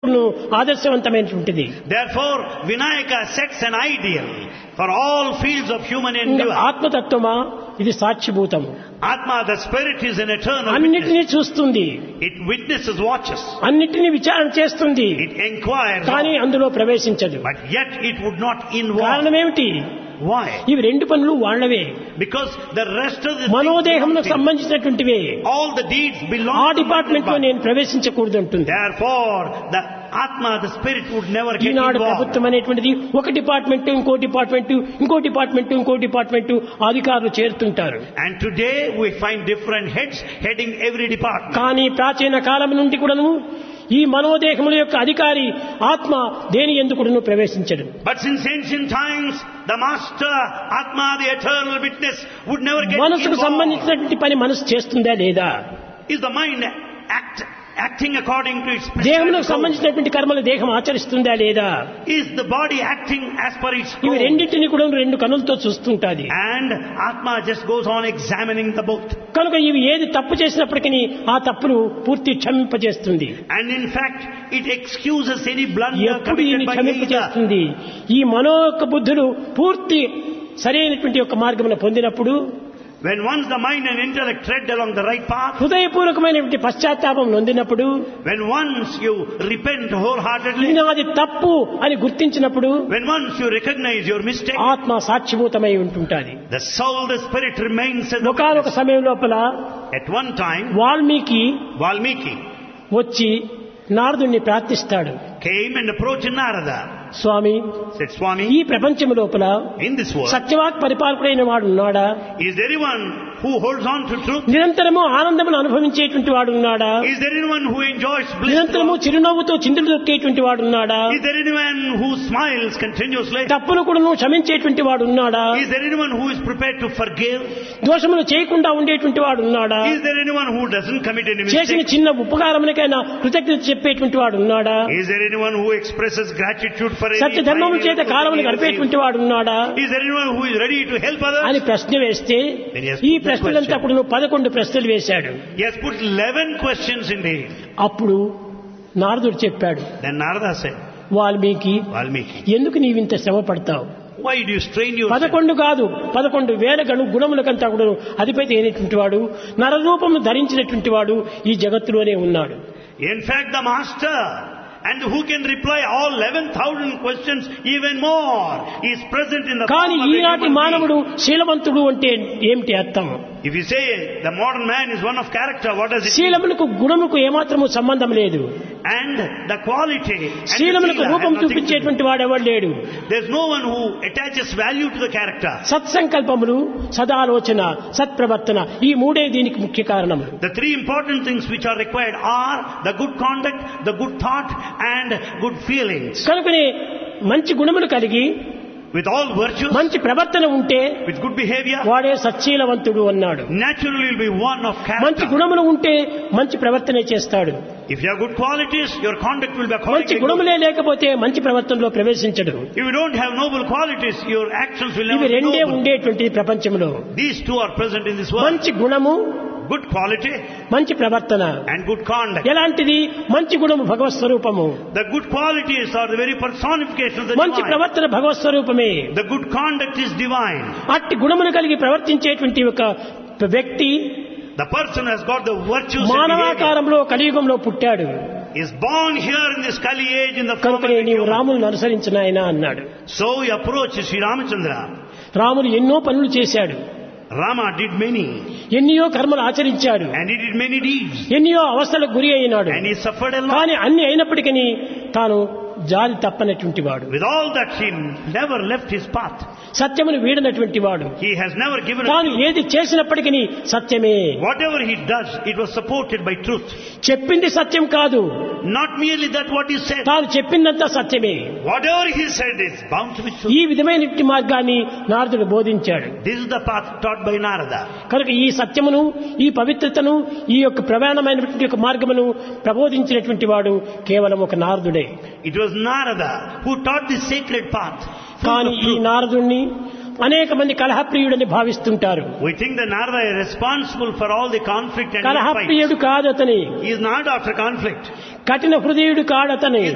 ఆదర్శవంతమైనటువంటిది Therefore, Vinayaka sets an ideal for all fields of human ఇంకా endeavor. ఆత్మతత్వమా ఇది సాక్షిభూతము Atma, the spirit, is an eternal witness. అన్నిటినీ చూస్తుంది It witnesses, watches. అన్నిటినీ విచారణ చేస్తుంది It inquires, కానీ అందులో ప్రవేశించదు but yet it would not involve. కారణమేమిటి Why? ఇవి రెండు పనులు వాళ్ళవే Because the rest of the మనోదేహములకు things, సంబంధించినటువంటివే all the deeds belong ఆ to the డిపార్ట్మెంట్ లో body. నేను ప్రవేశించకూడదు అంటుంది Therefore, the Atma, the spirit, would never get Eenadu involved. ప్రభుత్వం అనేటువంటిది ఒక డిపార్ట్మెంట్ ఇంకో డిపార్ట్మెంట్ ఇంకో డిపార్ట్మెంట్ ఇంకో డిపార్ట్మెంట్ అధికారులు చేరుతుంటారు And today we find different heads heading every department. కానీ ప్రాచీన కాలం నుండి కూడాను ఈ మనోదేహముల యొక్క అధికారి ఆత్మ దేని ఎందుకును ప్రవేశించడు But since ancient times, the master, Atma, the eternal witness, would never get మనసుకు involved. సంబంధించినటువంటి పని మనసు చేస్తుందా లేదా Is the mind act, acting according to its దేహంలో prescribed course? సంబంధించినటువంటి కర్మలు దేహం ఆచరిస్తుందా లేదా Is the body acting as per its ఇవి code? రెండింటిని కూడా రెండు కనులతో చూస్తుంటాది And Atma just goes on examining the both. కనుక ఇవి ఏది తప్పు చేసినప్పటికీ ఆ తప్పును పూర్తి క్షమింపజేస్తుంది And in fact, it excuses any blunder ఎప్పుడు ఈయన committed by either. క్షమింపజేస్తుంది ఈ మనో యొక్క బుద్ధులు పూర్తి సరైనటువంటి యొక్క మార్గమును పొందినప్పుడు When once the mind and intellect tread along the right path, హృదయపూర్వకమైనటువంటి పశ్చాత్తాపం నొందినప్పుడు when once you repent wholeheartedly, అది తప్పు అని గుర్తించినప్పుడు when once you recognize your mistake, ఆత్మ సాక్షిభూతమై ఉంటుంటాది the soul, the spirit remains as a ఒకనొక witness. సమయం లోపల At one time, Valmiki Valmiki వచ్చి నారదుణ్ణి ప్రార్థిస్తాడు came and approached Narada. Swamy Said, Swami, ఈ ప్రపంచం లోపల in this world, సత్యవాక్ పరిపాలకుడైన వాడు ఉన్నాడా is there anyone who holds on to truth? నిరంతరము ఆనందమును అనుభవించేటువంటి వాడు ఉన్నాడా Is there anyone who enjoys bliss? నిరంతరము చిరునవ్వుతో చిందులు దొక్కేటువంటి వాడు ఉన్నాడా Is there anyone who smiles continuously? తప్పును కూడా క్షమించేటువంటి వాడు ఉన్నాడా Is there anyone who is prepared to forgive? దోషములు చేయకుండా ఉండేటువంటి వాడు ఉన్నాడా Is there anyone who doesn't commit any చేసిన mistake? చిన్న ఉపకారములకైనా కృతజ్ఞత చెప్పేటువంటి వాడు ఉన్నాడా Is there anyone who expresses gratitude for any సత్య ధర్మముల చేత tiny కాలములు little thing? గడిపేటువంటి వాడు ఉన్నాడా Is there anyone who is ready to help others? అని ప్రశ్న వేస్తే Then he has ఈ put the ప్రశ్నలంతా question. కూడా పదకొండు ప్రశ్నలు వేశాడు He has put 11 questions indeed. అప్పుడు నారదుడు చెప్పాడు Then Narada said, Valmiki Valmiki, ఎందుకు నీవింత శ్రమ పడతావు why do you strain yourself? పదకొండు కాదు పదకొండు వేల గణు గుణములకంతా కూడా అధిపతి అయినటువంటి వాడు నరరూపము ధరించినటువంటి వాడు ఈ జగత్తులోనే ఉన్నాడు In fact, the master and who can reply all 11,000 questions even more is present in the కానీ form of a ఈనాటి human మానవుడు శీలవంతుడు అంటే ఏమిటి అర్థం being. If you say the modern man is one of character, what does it mean? శీలములకు గుణముకు ఏమాత్రము సంబంధం లేదు And the quality and the శీలములకు sila have రూపం nothing to do. చూపించేటువంటి వాడెవడు లేడు There's no one who attaches value to the character. సత్సంకల్పములు సదాలోచన సత్ప్రవర్తన ఈ మూడే దీనికి ముఖ్య కారణములు The three important things which are required are the good conduct, the good thought, and good feelings. కనుకనే మంచి గుణములు కలిగి With all virtues, మంచి ప్రవర్తన ఉంటే with good behavior, వాడే సచ్చీలవంతుడు అన్నాడు naturally will be one of మంచి character. గుణములు ఉంటే మంచి ప్రవర్తనే చేస్తాడు If you have good qualities, your conduct will be మంచి accordingly good. గుణములే లేకపోతే మంచి ప్రవర్తనలో ప్రవేశించడు If you don't have noble qualities, your actions will ఇవి never be రెండే noble. ఉండేటువంటి ప్రపంచంలో These two are present in this world. మంచి గుణము Good quality మంచి ప్రవర్తన and good conduct. ఎలాంటిది మంచి గుణము భగవత్ స్వరూపము The good qualities are the very personification of the మంచి divine. ప్రవర్తన భగవత్ స్వరూపమే The good conduct is divine. అట్టి గుణమును కలిగి ప్రవర్తించేటువంటి ఒక వ్యక్తి The person has got the virtues and behavior. మానవాకారంలో కలియుగంలో పుట్టాడు is born here in this Kali age in the form of కనుకనే a నీవు human. రాములను అనుసరించిన అన్నాడు So he approached Sri Ramachandra. Ramulu ఎన్నో పనులు చేశాడు Rama did many ఎన్నో కర్మలు ఆచరించాడు and he did many deeds ఎన్నో అవస్థలకు గురి అయినాడు and he suffered a lot. కానీ అన్ని అయినప్పటికీ తాను జాలి తప్పనటువంటి వాడు With all that he never left his path. సత్యమును వీడనటువంటి వాడు He has never given తాను up. ఏది చేసినప్పటికీ సత్యమే Whatever he does, it was supported by truth. చెప్పింది సత్యం కాదు Not merely that what he said. తాను చెప్పిందంతా సత్యమే Whatever he said is bound to be true. ఈ విధమైనటువంటి మార్గాన్ని నారదుడు బోధించాడు This is the path taught by Narada. కనుక ఈ సత్యమును ఈ పవిత్రతను ఈ యొక్క ప్రధానమైనటువంటి యొక్క మార్గమును ప్రబోధించినటువంటి వాడు కేవలం ఒక నారదుడే It was Narada who taught this sacred path. full కానీ of ఈ truth. నారదుణ్ణి అనేక మంది కలహప్రియుడని భావిస్తుంటారు We think that Narada is responsible for all the conflict and fight. కలహప్రియుడు కాదతని He is not after conflict. కఠిన హృదయుడు కాడతని